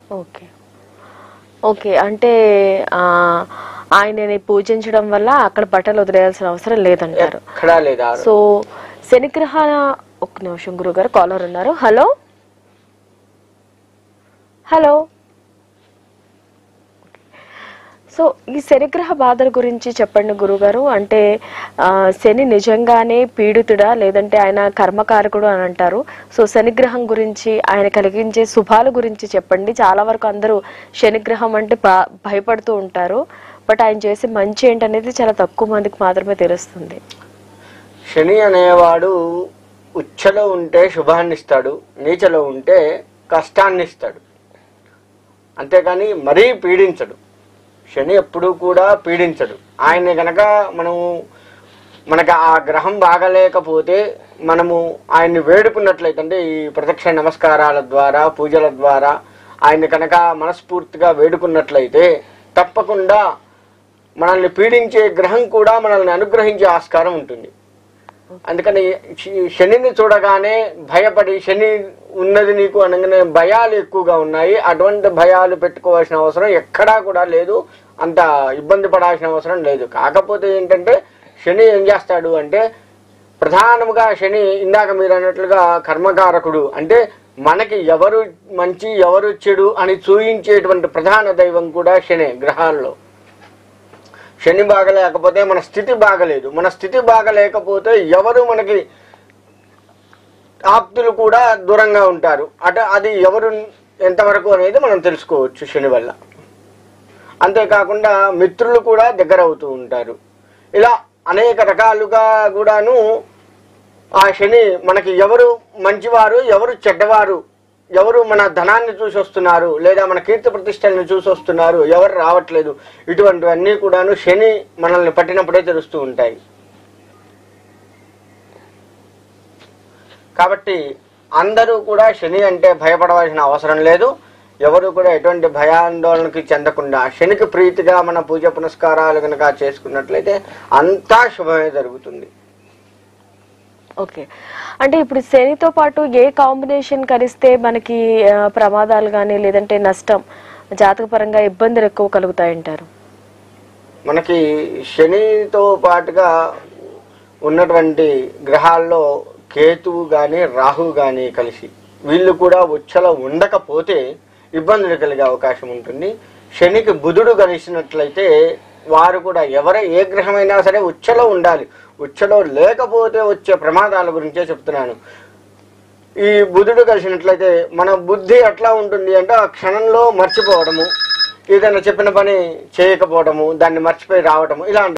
okay okay అంటే ఆ, ఆయనని పూజించడం వల్ల అక్కడ బట్టలు వదిలేయాల్సిన అవసరం లేదంటారు ఎక్కడా లేదా సో శనిగ్రహ ఒక నిమిషం గురుగారు కాలర్ ఉన్నారు హలో హలో సో ఈ శనిగ్రహ బాధల గురించి చెప్పండి గురుగారు అంటే ఆ, శని నిజంగానే పీడితుడా లేదంటే ఆయన కర్మకారకుడు అని అంటారు సో శనిగ్రహం గురించి ఆయన కలిగించే శుభాల గురించి చెప్పండి చాలా వరకు అందరూ శనిగ్రహం అంటే బా- భయపడుతూ ఉంటారు బట్ ఆయన చేసే మంచి ఏంటనేది చాలా తక్కువ మందికి మాత్రమే తెలుస్తుంది శని అనేవాడు ఉచ్చలో ఉంటే శుభాన్ని ఇస్తాడు నీచలో ఉంటే కష్టాన్ని ఇస్తాడు అంతేకాని మరీ పీడించడు శని ఎప్పుడూ కూడా పీడించడు ఆయన గనక మనము మనకు ఆ గ్రహం బాగలేకపోతే మనము ఆయన్ని వేడుకున్నట్లయితే అంటే ఈ ప్రదక్షిణ నమస్కారాల ద్వారా పూజల ద్వారా ఆయన కనుక మనస్ఫూర్తిగా వేడుకున్నట్లయితే తప్పకుండా మనల్ని పీడించే గ్రహం కూడా మనల్ని అనుగ్రహించే ఆస్కారం ఉంటుంది అందుకని శ- శనిని చూడగానే భయపడి శని ఉన్నది నీకు అనగానే భయాలు ఎక్కువగా ఉన్నాయి అటువంటి భయాలు పెట్టుకోవాల్సిన అవసరం ఎక్కడా కూడా లేదు అంత ఇబ్బంది పడాల్సిన అవసరం లేదు కాకపోతే ఏంటంటే శని ఏం చేస్తాడు అంటే ప్రధానముగా శని ఇందాక మీరు అన్నట్లుగా కర్మకారకుడు అంటే మనకి ఎవరు మంచి ఎవరు చెడు అని చూయించేటువంటి ప్రధాన దైవం కూడా శని గ్రహాల్లో శని బాగలేకపోతే మన స్థితి బాగలేదు మన స్థితి బాగలేకపోతే ఎవరు మనకి ఆప్తులు కూడా దూరంగా ఉంటారు అట అది ఎవరు ఎంతవరకు అనేది మనం తెలుసుకోవచ్చు శని వల్ల అంతేకాకుండా మిత్రులు కూడా దగ్గర అవుతూ ఉంటారు ఇలా అనేక రకాలుగా కూడాను ఆ శని మనకి ఎవరు మంచివారు ఎవరు చెడ్డవారు ఎవరు మన ధనాన్ని చూసి వస్తున్నారు లేదా మన కీర్తి ప్రతిష్టలను చూసి వస్తున్నారు ఎవరు రావట్లేదు ఇటువంటివన్నీ కూడాను శని మనల్ని పట్టినప్పుడే తెలుస్తూ ఉంటాయి కాబట్టి అందరూ కూడా శని అంటే భయపడవలసిన అవసరం లేదు ఎవరు కూడా ఎటువంటి భయాందోళనకి చెందకుండా శనికి ప్రీతిగా మన పూజ పునస్కారాలు కనుక చేసుకున్నట్లయితే అంతా శుభమే జరుగుతుంది ఓకే అంటే ఇప్పుడు శనితో పాటు ఏ కాంబినేషన్ కలిస్తే మనకి ఆ, ప్రమాదాలు కానీ లేదంటే నష్టం జాతకపరంగా ఇబ్బందులు ఎక్కువ కలుగుతాయంటారు మనకి శనితో పాటుగా ఉన్నటువంటి గ్రహాల్లో కేతువు కానీ రాహు కానీ కలిసి వీళ్ళు కూడా ఉచ్చలో ఉండకపోతే ఇబ్బందులు కలిగే అవకాశం ఉంటుంది శనికి బుధుడు కలిసినట్లయితే వారు కూడా ఎవర ఏ గ్రహమైనా సరే ఉచ్చలో ఉండాలి ఉచ్చలో లేకపోతే వచ్చే ప్రమాదాల గురించే చెప్తున్నాను ఈ బుధుడు కలిసినట్లయితే మన బుద్ధి ఎట్లా ఉంటుంది అంటే ఆ క్షణంలో మర్చిపోవడము ఏదైనా చెప్పిన పని చేయకపోవడము దాన్ని మర్చిపోయి రావడము ఇలాంటి